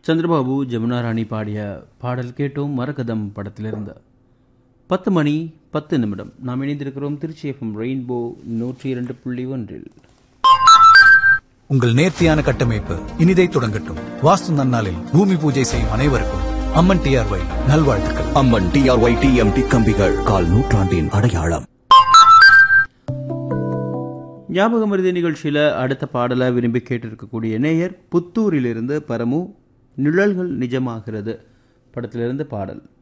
சந்திரபாபு ஜமுனா ராணி பாடிய பாடல் கேட்டோம் மரகதம் படத்திலிருந்து பத்து மணி பத்து நிமிடம் நாம் இணைந்திருக்கிறோம் திருச்சி எஃப்எம் ரெயின்போ நூற்றி இரண்டு புள்ளி ஒன்றில் உங்கள் நேர்த்தியான கட்டமைப்பு இனிதை தொடங்கட்டும் வாஸ்து நன்னாளில் பூமி பூஜை செய்யும் அனைவருக்கும் அம்மன் டிஆர்ஒய் நல்வாழ்த்துக்கள் அம்மன் டிஆர்ஒய் டிஎம்டி கம்பிகள் கால் நூற்றாண்டின் அடையாளம் ஞாபகம் மருதி நிகழ்ச்சியில் அடுத்த பாடலை விரும்பி கேட்டிருக்கக்கூடிய நேயர் புத்தூரிலிருந்து பரமு நிழல்கள் நிஜமாகிறது படத்திலிருந்து பாடல்